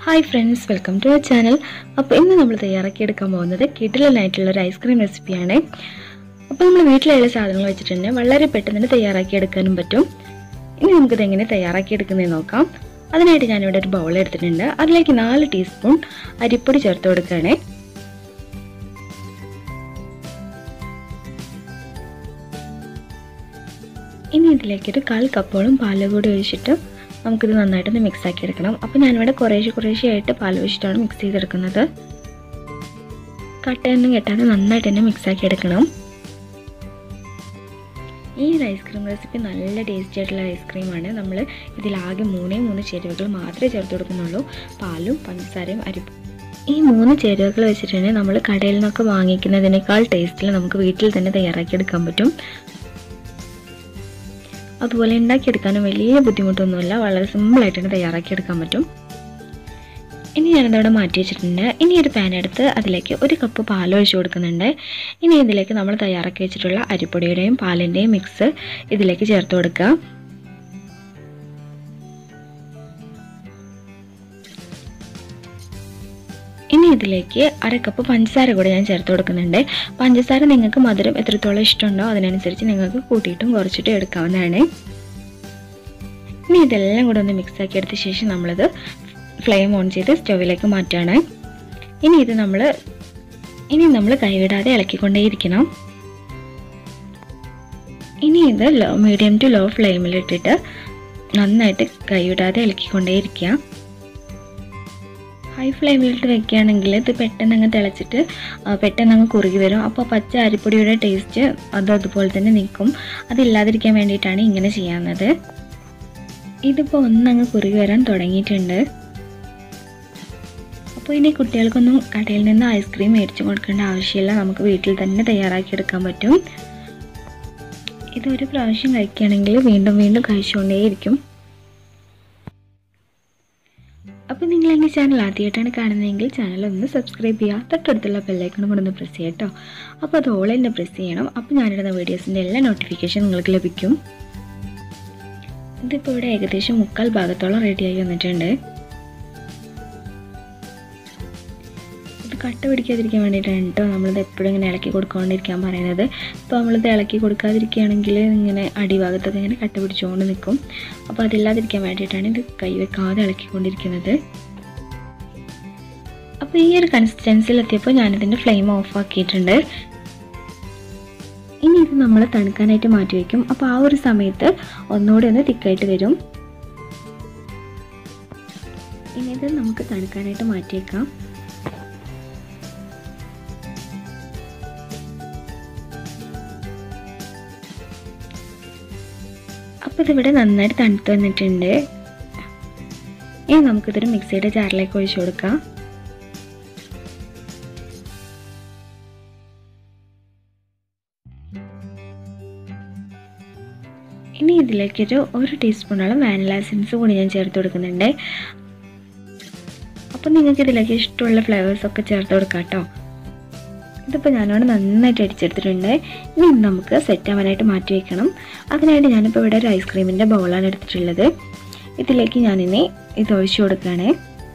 hi friends welcome to our channel അപ്പോൾ ഇന്ന് നമ്മൾ തയ്യാറാക്കിയെടുക്കാൻ പോകുന്നത് കിടിലനായിട്ടുള്ള ഒരു ഐസ്ക്രീം റെസിപ്പിയാണ് അപ്പോൾ നമ്മൾ വീട്ടിലുള്ള സാധനങ്ങൾ വെച്ചിട്ടുണ്ട് വളരെ പെട്ടെന്ന് തന്നെ തയ്യാറാക്കിയെടുക്കാനും പറ്റും ഇനി നമുക്കിത് എങ്ങനെ തയ്യാറാക്കിയെടുക്കുന്നതെന്ന് നോക്കാം അതിനായിട്ട് ഞാനിവിടെ ഒരു ബൗൾ എടുത്തിട്ടുണ്ട് അതിലേക്ക് നാല് ടീസ്പൂൺ അരിപ്പൊടി ചേർത്ത് കൊടുക്കുകയാണ് ഇനി ഇതിലേക്കൊരു കാൽ കപ്പോളം പാല് കൂടി ഒഴിച്ചിട്ട് നമുക്കിത് നന്നായിട്ടൊന്ന് മിക്സ് ആക്കി എടുക്കണം അപ്പോൾ ഞാനിവിടെ കുറേശ്ശെ കുറേശ്ശെ ആയിട്ട് പാൽ ഒഴിച്ചിട്ടാണ് മിക്സ് ചെയ്തെടുക്കുന്നത് കട്ടയൊന്നും കെട്ടാതെ നന്നായിട്ട് തന്നെ മിക്സ് ആക്കി എടുക്കണം ഈ ഒരു ഐസ്ക്രീം റെസിപ്പി നല്ല ടേസ്റ്റി ആയിട്ടുള്ള ഐസ്ക്രീമാണ് നമ്മൾ ഇതിലാകെ മൂന്നേ മൂന്ന് ചേരുവകൾ മാത്രമേ ചേർത്ത് കൊടുക്കുന്നുള്ളൂ പാലും പഞ്ചസാരയും അരിപ്പും ഈ മൂന്ന് ചേരുവകൾ വെച്ചിട്ടുണ്ടെങ്കിൽ നമ്മൾ കടയിൽ നിന്നൊക്കെ വാങ്ങിക്കുന്നതിനേക്കാൾ ടേസ്റ്റിൽ നമുക്ക് വീട്ടിൽ തന്നെ തയ്യാറാക്കിയെടുക്കാൻ പറ്റും അതുപോലെ ഉണ്ടാക്കിയെടുക്കാനും വലിയ ബുദ്ധിമുട്ടൊന്നുമില്ല വളരെ സിമ്പിളായിട്ട് തന്നെ തയ്യാറാക്കിയെടുക്കാൻ പറ്റും ഇനി ഞാനതവിടെ മാറ്റി വെച്ചിട്ടുണ്ട് ഇനി ഒരു പാൻ എടുത്ത് അതിലേക്ക് ഒരു കപ്പ് പാൽ ഒഴിച്ച് കൊടുക്കുന്നുണ്ട് ഇനി ഇതിലേക്ക് നമ്മൾ തയ്യാറാക്കി വെച്ചിട്ടുള്ള അരിപ്പൊടിയുടെയും പാലിൻ്റെയും മിക്സ് ഇതിലേക്ക് ചേർത്ത് കൊടുക്കുക ഇനി ഇതിലേക്ക് അര കപ്പ് പഞ്ചസാര കൂടെ ഞാൻ ചേർത്ത് കൊടുക്കുന്നുണ്ട് പഞ്ചസാര നിങ്ങൾക്ക് മധുരം എത്രത്തോളം ഇഷ്ടമുണ്ടോ അതിനനുസരിച്ച് നിങ്ങൾക്ക് കൂട്ടിയിട്ടും കുറച്ചിട്ടും എടുക്കാവുന്നതാണ് ഇനി ഇതെല്ലാം കൂടെ ഒന്ന് മിക്സ് ആക്കി എടുത്ത ശേഷം നമ്മളിത് ഫ്ലെയിം ഓൺ ചെയ്ത് സ്റ്റൗവിലേക്ക് മാറ്റുകയാണ് ഇനി ഇത് നമ്മൾ ഇനി നമ്മൾ കൈവിടാതെ ഇളക്കിക്കൊണ്ടേയിരിക്കണം ഇനി ഇത് ലോ മീഡിയം ടു ലോ ഫ്ലെയിമിലിട്ടിട്ട് നന്നായിട്ട് കൈവിടാതെ ഇളക്കിക്കൊണ്ടേയിരിക്കുക ഹൈ ഫ്ലെയിമിലിട്ട് വെക്കുകയാണെങ്കിൽ ഇത് പെട്ടെന്ന് അങ്ങ് തിളച്ചിട്ട് പെട്ടെന്ന് അങ്ങ് കുറുകി വരും അപ്പോൾ പച്ച അരിപ്പൊടിയുടെ ടേസ്റ്റ് അത് അതുപോലെ തന്നെ നിൽക്കും അതില്ലാതിരിക്കാൻ വേണ്ടിയിട്ടാണ് ഇങ്ങനെ ചെയ്യുന്നത് ഇതിപ്പോൾ ഒന്നങ്ങ് കുറുകി വരാൻ തുടങ്ങിയിട്ടുണ്ട് അപ്പോൾ ഇനി കുട്ടികൾക്കൊന്നും കടയിൽ നിന്ന് ഐസ്ക്രീം മേടിച്ചു കൊടുക്കേണ്ട ആവശ്യമില്ല നമുക്ക് വീട്ടിൽ തന്നെ തയ്യാറാക്കിയെടുക്കാൻ പറ്റും ഇതൊരു പ്രാവശ്യം കഴിക്കുകയാണെങ്കിൽ വീണ്ടും വീണ്ടും കഴിച്ചുകൊണ്ടേയിരിക്കും അപ്പോൾ നിങ്ങൾ എൻ്റെ ചാനൽ ആദ്യമായിട്ടാണ് കാണുന്നതെങ്കിൽ ചാനൽ ഒന്ന് സബ്സ്ക്രൈബ് ചെയ്യുക തൊട്ടടുത്തുള്ള ബെല്ലൈക്കണും കൂടെ ഒന്ന് പ്രസ് ചെയ്യുക കേട്ടോ അപ്പോൾ അത് ഓൾ തന്നെ പ്രസ് ചെയ്യണം അപ്പോൾ ഞാനിടുന്ന വീഡിയോസിൻ്റെ എല്ലാ നോട്ടിഫിക്കേഷൻ നിങ്ങൾക്ക് ലഭിക്കും ഇതിപ്പോൾ ഇവിടെ ഏകദേശം മുക്കാൽ ഭാഗത്തോളം റെഡിയായി വന്നിട്ടുണ്ട് ഇത് കട്ട പിടിക്കാതിരിക്കാൻ വേണ്ടിയിട്ടാണ് കേട്ടോ നമ്മളിത് എപ്പോഴും ഇങ്ങനെ ഇളക്കി കൊടുക്കാണ്ടിരിക്കാൻ പറയുന്നത് ഇപ്പോൾ നമ്മളിത് ഇളക്കി കൊടുക്കാതിരിക്കുകയാണെങ്കിൽ ഇങ്ങനെ അടിഭാഗത്തൊക്കെ ഇങ്ങനെ കട്ട പിടിച്ചുകൊണ്ട് നിൽക്കും അപ്പോൾ അതില്ലാതിരിക്കാൻ വേണ്ടിയിട്ടാണ് ഇത് കൈ വെക്കാതെ ഇളക്കിക്കൊണ്ടിരിക്കുന്നത് അപ്പോൾ ഈ ഒരു കൺസിസ്റ്റൻസിയിൽ എത്തിയപ്പോൾ ഞാനിതിൻ്റെ ഫ്ലെയിം ഓഫ് ആക്കിയിട്ടുണ്ട് ഇനി ഇത് നമ്മൾ തണുക്കാനായിട്ട് മാറ്റി വയ്ക്കും അപ്പോൾ ആ ഒരു സമയത്ത് ഒന്നുകൂടി ഒന്ന് തിക്കായിട്ട് വരും ഇനി ഇത് നമുക്ക് തണുക്കാനായിട്ട് മാറ്റി വയ്ക്കാം അപ്പോൾ ഇതിവിടെ നന്നായിട്ട് തണുത്ത് വന്നിട്ടുണ്ട് ഇനി നമുക്കിതൊരു മിക്സിയുടെ ജാറിലേക്ക് ഒഴിച്ചു കൊടുക്കാം ഇനി ഇതിലേക്കൊരു ഒരു ടീസ്പൂണോളം വാനില എസൻസ് കൂടി ഞാൻ ചേർത്ത് കൊടുക്കുന്നുണ്ട് അപ്പോൾ നിങ്ങൾക്ക് ഇതിലേക്ക് ഇഷ്ടമുള്ള ഫ്ലേവേഴ്സൊക്കെ ചേർത്ത് കൊടുക്കാം കേട്ടോ ഇതിപ്പോൾ ഞാനവിടെ നന്നായിട്ട് അടിച്ചെടുത്തിട്ടുണ്ട് ഇനി നമുക്ക് സെറ്റ് ആവാനായിട്ട് മാറ്റി വയ്ക്കണം അതിനായിട്ട് ഞാനിപ്പോൾ ഇവിടെ ഒരു ഐസ്ക്രീമിൻ്റെ ബൗളാണ് എടുത്തിട്ടുള്ളത് ഇതിലേക്ക് ഞാനിനി ഇത് ഒഴിച്ചു കൊടുക്കുകയാണ്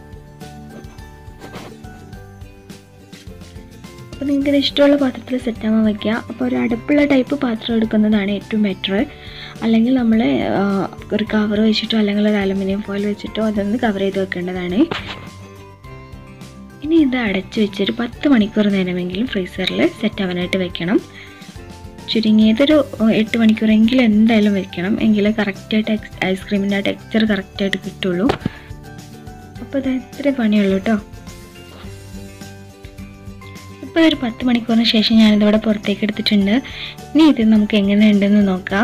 അപ്പോൾ നിങ്ങൾക്ക് ഇത് ഇഷ്ടമുള്ള പാത്രത്തിൽ സെറ്റ് ആവാൻ വയ്ക്കുക അപ്പോൾ ഒരു അടുപ്പുള്ള ടൈപ്പ് പാത്രം എടുക്കുന്നതാണ് ഏറ്റവും ബെറ്റർ അല്ലെങ്കിൽ നമ്മൾ ഒരു കവർ വെച്ചിട്ടോ അല്ലെങ്കിൽ ഒരു അലുമിനിയം ഫോയിൽ വെച്ചിട്ടോ അതൊന്ന് കവർ ചെയ്ത് വെക്കേണ്ടതാണ് ഇനി ഇത് അടച്ച് വെച്ചൊരു പത്ത് മണിക്കൂർ നേരമെങ്കിലും ഫ്രീസറിൽ സെറ്റ് ആവാനായിട്ട് വെക്കണം ചുരുങ്ങിയതൊരു എട്ട് മണിക്കൂറെങ്കിലും എന്തായാലും വെക്കണം എങ്കിലേ കറക്റ്റായിട്ട് ഐസ്ക്രീമിൻ്റെ ആ ടെക്സ്ചർ കറക്റ്റായിട്ട് കിട്ടുള്ളൂ അപ്പോൾ ഇത് ഇത്ര പണിയുള്ളൂ കേട്ടോ ഇപ്പോൾ ഒരു പത്ത് മണിക്കൂറിന് ശേഷം ഞാനിതിവിടെ പുറത്തേക്ക് എടുത്തിട്ടുണ്ട് ഇനി ഇത് നമുക്ക് എങ്ങനെ ഉണ്ടെന്ന് നോക്കാം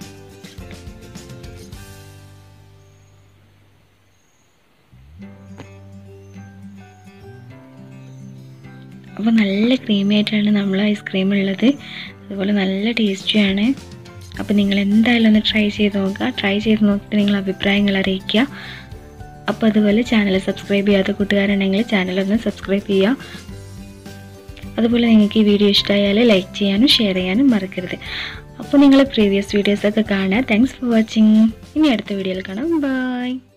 അപ്പോൾ നല്ല ക്രീമി ആയിട്ടാണ് നമ്മൾ ഐസ്ക്രീം ഉള്ളത് അതുപോലെ നല്ല ടേസ്റ്റിയാണ് അപ്പോൾ നിങ്ങൾ എന്തായാലും ഒന്ന് ട്രൈ ചെയ്ത് നോക്കുക ട്രൈ ചെയ്ത് നോക്കിയിട്ട് നിങ്ങൾ അഭിപ്രായങ്ങൾ അറിയിക്കുക അപ്പോൾ അതുപോലെ ചാനൽ സബ്സ്ക്രൈബ് ചെയ്യാത്ത കൂട്ടുകാരുണ്ടെങ്കിൽ ചാനലൊന്ന് സബ്സ്ക്രൈബ് ചെയ്യുക അതുപോലെ നിങ്ങൾക്ക് ഈ വീഡിയോ ഇഷ്ടമായാൽ ലൈക്ക് ചെയ്യാനും ഷെയർ ചെയ്യാനും മറക്കരുത് അപ്പോൾ നിങ്ങൾ പ്രീവിയസ് വീഡിയോസൊക്കെ കാണുക താങ്ക്സ് ഫോർ വാച്ചിങ് ഇനി അടുത്ത വീഡിയോയിൽ കാണാം ബൈ